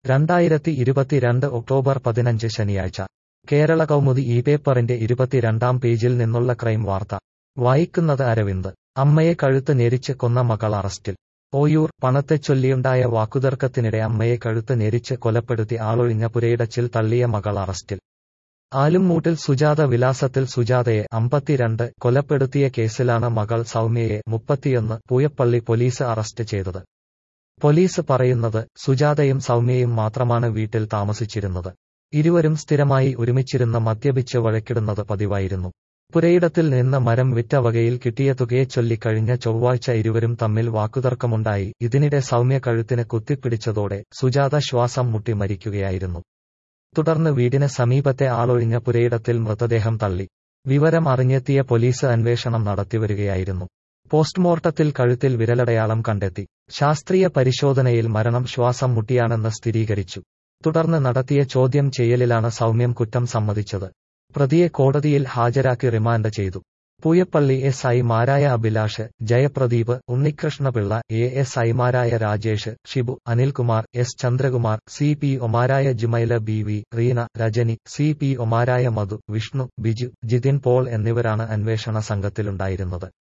രണ്ടായിരത്തി ഇരുപത്തിരണ്ട് ഒക്ടോബർ പതിനഞ്ച് ശനിയാഴ്ച കേരള കൗമുദി ഈ പേപ്പറിന്റെ ഇരുപത്തിരണ്ടാം പേജിൽ നിന്നുള്ള ക്രൈം വാർത്ത വായിക്കുന്നത് അരവിന്ദ് അമ്മയെ കഴുത്ത് ഞെരിച്ച് കൊന്ന മകൾ അറസ്റ്റിൽ ഓയൂർ പണത്തെച്ചൊല്ലിയുണ്ടായ വാക്കുതർക്കത്തിനിടെ അമ്മയെ കഴുത്ത് ഞെരിച്ച് കൊലപ്പെടുത്തി ആളൊഴിഞ്ഞ പുരയിടച്ചിൽ തള്ളിയ മകൾ അറസ്റ്റിൽ ആലുംമൂട്ടിൽ സുജാത വിലാസത്തിൽ സുജാതയെ അമ്പത്തിരണ്ട് കൊലപ്പെടുത്തിയ കേസിലാണ് മകൾ സൗമ്യയെ മുപ്പത്തിയൊന്ന് പൂയപ്പള്ളി പോലീസ് അറസ്റ്റ് ചെയ്തത് പോലീസ് പറയുന്നത് സുജാതയും സൗമ്യയും മാത്രമാണ് വീട്ടിൽ താമസിച്ചിരുന്നത് ഇരുവരും സ്ഥിരമായി ഒരുമിച്ചിരുന്ന് മദ്യപിച്ച് വഴക്കിടുന്നത് പതിവായിരുന്നു പുരയിടത്തിൽ നിന്ന് മരം വിറ്റ വകയിൽ കിട്ടിയ തുകയെ ചൊല്ലി കഴിഞ്ഞ ചൊവ്വാഴ്ച ഇരുവരും തമ്മിൽ വാക്കുതർക്കമുണ്ടായി ഇതിനിടെ സൗമ്യ കഴുത്തിന് കുത്തിപ്പിടിച്ചതോടെ സുജാത ശ്വാസം മുട്ടി മരിക്കുകയായിരുന്നു തുടർന്ന് വീടിന് സമീപത്തെ ആളൊഴിഞ്ഞ പുരയിടത്തിൽ മൃതദേഹം തള്ളി വിവരം അറിഞ്ഞെത്തിയ പോലീസ് അന്വേഷണം നടത്തിവരികയായിരുന്നു പോസ്റ്റ്മോർട്ടത്തിൽ കഴുത്തിൽ വിരലടയാളം കണ്ടെത്തി ശാസ്ത്രീയ പരിശോധനയിൽ മരണം ശ്വാസം മുട്ടിയാണെന്ന് സ്ഥിരീകരിച്ചു തുടർന്ന് നടത്തിയ ചോദ്യം ചെയ്യലിലാണ് സൗമ്യം കുറ്റം സമ്മതിച്ചത് പ്രതിയെ കോടതിയിൽ ഹാജരാക്കി റിമാൻഡ് ചെയ്തു പൂയപ്പള്ളി എസ് ഐമാരായ അഭിലാഷ് ജയപ്രദീപ് ഉണ്ണികൃഷ്ണപിള്ള എ എസ് ഐമാരായ Rajesh Shibu Anilkumar S Chandrakumar C P ഒമാരായ Jumaila B V Reena Rajani C P ഒമാരായ മധു വിഷ്ണു ബിജു ജിതിൻ പോൾ എന്നിവരാണ് അന്വേഷണ സംഘത്തിലുണ്ടായിരുന്നത്